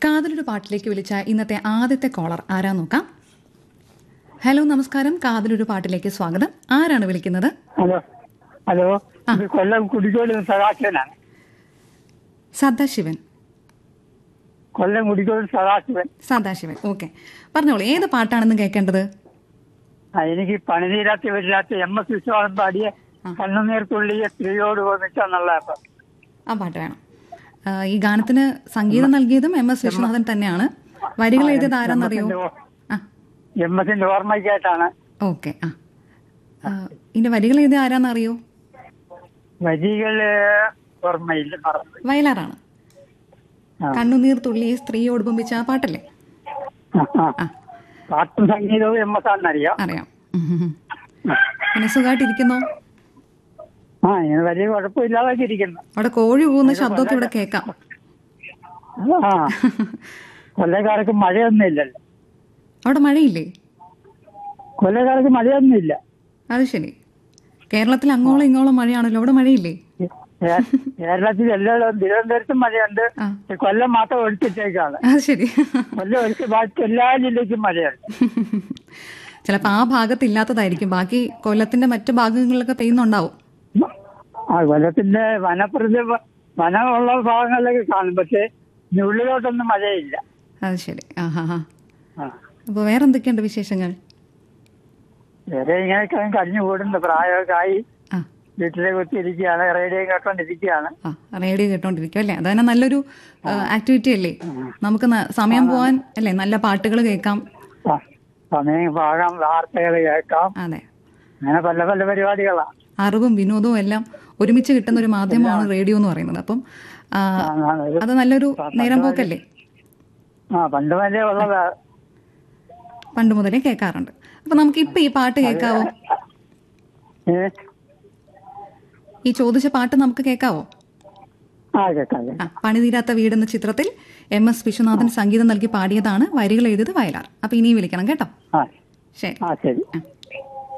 കാതലൊരു പാട്ടിലേക്ക് വിളിച്ച ഇന്നത്തെ ആദ്യത്തെ കോളർ ആരാ നോക്കാം ഹലോ നമസ്കാരം കാതലൊരു പാട്ടിലേക്ക് സ്വാഗതം ആരാണ് വിളിക്കുന്നത് ഹലോ ഹലോ ഇത് കൊല്ലം കുടിക്കോട് സദാശിവനാണ് സദാശിവൻ കൊല്ലം കുടിക്കോട് സദാശിവൻ സദാശിവൻ ഓക്കെ പറഞ്ഞോളൂ ഏത് പാട്ടാണെന്ന് കേൾക്കേണ്ടത് ആ, എനിക്ക് പണിതീരാത്ത വരില്ലാത്ത എം എസ് വിശ്വാസം പാടിയ കണ്ണുനീർ തുള്ളിയ സ്ത്രീയോട് വന്നിട്ടെന്നുള്ള ആ പാട്ട് വേണം ആ, ഈ ഗാനത്തിന് സംഗീതം നൽകിയതും എം എസ് വിശ്വനാഥൻ തന്നെയാണ് വരികൾ എഴുതിയത് ആരാന്നറിയോ ആ എം എസിന്റെ ഓർമ്മയ്ക്കായിട്ടാണ് ഓക്കെ ആ ആ, ഇതിന്റെ വരികൾ എഴുതിയ ആരാന്നറിയോ വരികള് ഓർമ്മയില്ല മറന്നു വയലാറാണ് ആ. കണ്ണുനീർ തുള്ളിയെ സ്ത്രീയോട് ബിംബിച്ച ആ പാട്ടല്ലേ ആ, ആ. പാട്ടും സംഗീതവും എം എസ് ആണെന്നറിയാം അറിയാം ഉം, ഉം, ഉം. പിന്നെ സുഖമായിട്ടിരിക്കുന്നോ ആ ഇങ്ങനെ വലിയ കുഴപ്പമില്ലാതൊക്കെ ഇരിക്കുന്നു അവിടെ കോഴി പോകുന്ന ശബ്ദമൊക്കെ ഇവിടെ കേൾക്കാം ആ കൊല്ലക്കാർക്ക് മഴയൊന്നും ഇല്ലല്ലോ അവിടെ മഴയില്ലേ കൊല്ലക്കാർക്ക് മഴയൊന്നും ഇല്ല അത് ശരി കേരളത്തിൽ അങ്ങോളം ഇങ്ങോളം മഴയാണല്ലോ അവിടെ മഴയില്ലേ കേ- കേരളത്തിൽ എല്ലായിടവും തിരുവനന്തപുരത്തും മഴയുണ്ട് ആ കൊല്ലം മാത്രം ഒഴിച്ചിട്ടേക്കാണ് അത് ശരി കൊല്ലം ഒഴിച്ച് ബാക്കി എല്ലാ ജില്ലയ്ക്കും മഴയുണ്ട് ചിലപ്പോൾ ആ ഭാഗത്ത് ഇല്ലാത്തതായിരിക്കും ബാക്കി കൊല്ലത്തിന്റെ മറ്റു ഭാഗങ്ങളിലൊക്കെ പെയ്യുന്നുണ്ടാവും ആ കൊല്ലത്തിന്റെ വനപ്രദ വനമുള്ള ഭാഗങ്ങളിലൊക്കെ കാണും പക്ഷെ ഇനി ഉള്ളിലോട്ടൊന്നും മഴയില്ല അത് ശരി ആ ഹാ ഹാ ആ. അപ്പോൾ വേറെ എന്തൊക്കെയുണ്ട് വിശേഷങ്ങൾ വേറെ ഇങ്ങനെയൊക്കെ കഴിഞ്ഞു കൂടുന്നു പ്രായമൊക്കെ ആയി ആ വീട്ടിലെ കുത്തിയിരിക്കുകയാണ് റേഡിയോ കേട്ടോണ്ടിരിക്കുകയാണ് ആ റേഡിയോ കേട്ടോണ്ടിരിക്കും അല്ലേ അതന്നെ നല്ലൊരു ആക്ടിവിറ്റി അല്ലേ നമുക്ക് ന- സമയം പോവാൻ അല്ലേ നല്ല പാട്ടുകൾ കേൾക്കാം ആ, സമയം പാകാം വാർത്തകൾ കേൾക്കാം അതെ അങ്ങനെ പല പല പരിപാടികളാണ് അറിവും വിനോദവും എല്ലാം ഒരുമിച്ച് കിട്ടുന്ന ഒരു മാധ്യമമാണ് റേഡിയോ എന്ന് പറയുന്നത് അപ്പം ആ, ആ, ഒരു- അത് നല്ലൊരു നേരം പോക്കല്ലേ ആ പണ്ട് വരെ ഉള്ളതാ പണ്ട് മുതലേ കേൾക്കാറുണ്ട് അപ്പൊ നമുക്ക് ഇപ്പൊ ഈ പാട്ട് കേൾക്കാവോ ഏ ഈ ചോദിച്ച പാട്ട് നമുക്ക് കേൾക്കാവോ ആ കേൾക്കാം കേൾക്കാം. ആ പണിതീരാത്ത വീട് എന്ന ചിത്രത്തിൽ എം എസ് വിശ്വനാഥൻ സംഗീതം നൽകി പാടിയതാണ് വരികൾ എഴുതിയത് വയലാർ അപ്പൊ ഇനിയും വിളിക്കണം കേട്ടോ ആ ശരി ആ ശരി ആ